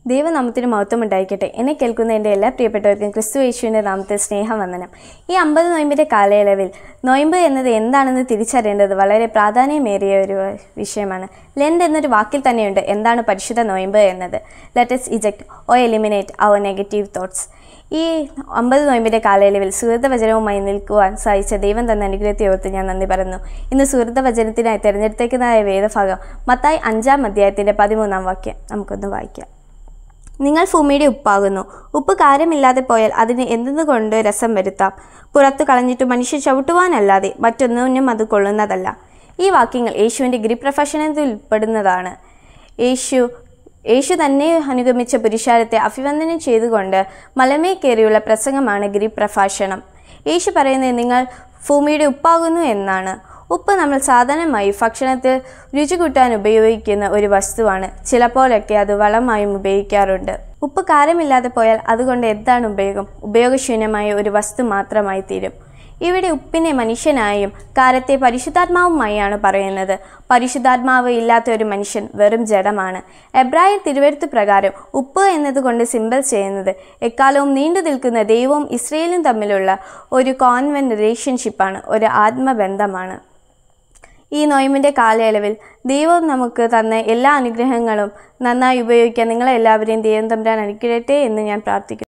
ദൈവനാമത്തിന് മഹത്വം ഉണ്ടായിരിക്കട്ടെ എന്നെ കേൾക്കുന്ന എൻ്റെ എല്ലാ പ്രിയപ്പെട്ടവർക്കും ക്രിസ്തു യേശുവിൻ്റെ നാമത്തിൽ സ്നേഹവന്ദനം ഈ അമ്പത് നോയമ്പിൻ്റെ കാലയളവിൽ നോയമ്പ് എന്നത് എന്താണെന്ന് തിരിച്ചറിയേണ്ടത് വളരെ പ്രാധാന്യമേറിയ ഒരു വിഷയമാണ് ലെൻഡ് എന്നൊരു വാക്കിൽ തന്നെയുണ്ട് എന്താണ് പരിശുദ്ധ നോയമ്പ് എന്നത് let's eject or eliminate our negative thoughts ഈ അമ്പത് നോയമ്പിൻ്റെ കാലയളവിൽ സുഹൃത്തവചനവുമായി നിൽക്കുവാൻ സാധിച്ച ദൈവം തന്ന അനുഗ്രഹത്തെ ഓർത്ത് ഞാൻ നന്ദി പറയുന്നു ഇന്ന് സുഹൃത്തവചനത്തിനായി തിരഞ്ഞെടുത്തേക്കുന്നതായ വേദഭാഗം മത്തായി അഞ്ചാം അധ്യായത്തിൻ്റെ പതിമൂന്നാം വാക്യം നമുക്കൊന്ന് വായിക്കാം നിങ്ങൾ ഭൂമിയുടെ ഉപ്പാകുന്നു ഉപ്പ് കാര്യമില്ലാതെ പോയാൽ അതിന് എന്തുകൊണ്ട് രസം വരുത്താം പുറത്തു കളഞ്ഞിട്ട് മനുഷ്യൻ ചവിട്ടുവാനല്ലാതെ മറ്റൊന്നിനും അത് കൊള്ളുന്നതല്ല ഈ വാക്യങ്ങൾ യേശുവിൻ്റെ ഗിരിപ്രഭാഷണത്തിൽ ഉൾപ്പെടുന്നതാണ് യേശു യേശു തന്നെ അനുഗമിച്ച പുരുഷാരത്തെ അഭിവന്ദനം ചെയ്തുകൊണ്ട് മലമേ കയറിയുള്ള പ്രസംഗമാണ് ഗിരിപ്രഭാഷണം യേശു പറയുന്നത് നിങ്ങൾ ഭൂമിയുടെ ഉപ്പാകുന്നു എന്നാണ് ഉപ്പ് നമ്മൾ സാധാരണമായി ഭക്ഷണത്തിൽ രുചി കൂട്ടാൻ ഉപയോഗിക്കുന്ന ഒരു വസ്തുവാണ് ചിലപ്പോഴൊക്കെ അത് വളമായും ഉപയോഗിക്കാറുണ്ട് ഉപ്പ് കാരമില്ലാതെ പോയാൽ അതുകൊണ്ട് എന്താണ് ഉപയോഗം ഉപയോഗശൂന്യമായ ഒരു വസ്തു മാത്രമായി തീരും ഇവിടെ ഉപ്പിനെ മനുഷ്യനായും കാരത്തെ പരിശുദ്ധാത്മാവുമായാണ് പറയുന്നത് പരിശുദ്ധാത്മാവ് ഇല്ലാത്ത ഒരു മനുഷ്യൻ വെറും ജഡമാണ് എബ്രായർ തിരുവെഴുത്ത് പ്രകാരം ഉപ്പ് എന്നതുകൊണ്ട് സിമ്പൽ ചെയ്യുന്നത് എക്കാലവും നീണ്ടു നിൽക്കുന്ന ദൈവവും ഇസ്രയേലും തമ്മിലുള്ള ഒരു കോൺവെൻ റിലേഷൻഷിപ്പാണ് ഒരു ആത്മബന്ധമാണ് ഈ നോയമ്പിൻ്റെ കാലയളവിൽ ദൈവം നമുക്ക് തന്ന എല്ലാ അനുഗ്രഹങ്ങളും നന്നായി ഉപയോഗിക്കാൻ നിങ്ങളെല്ലാവരെയും ദൈവം തമ്പുരാൻ അനുഗ്രഹത്തെ എന്ന് ഞാൻ പ്രാർത്ഥിക്കുന്നു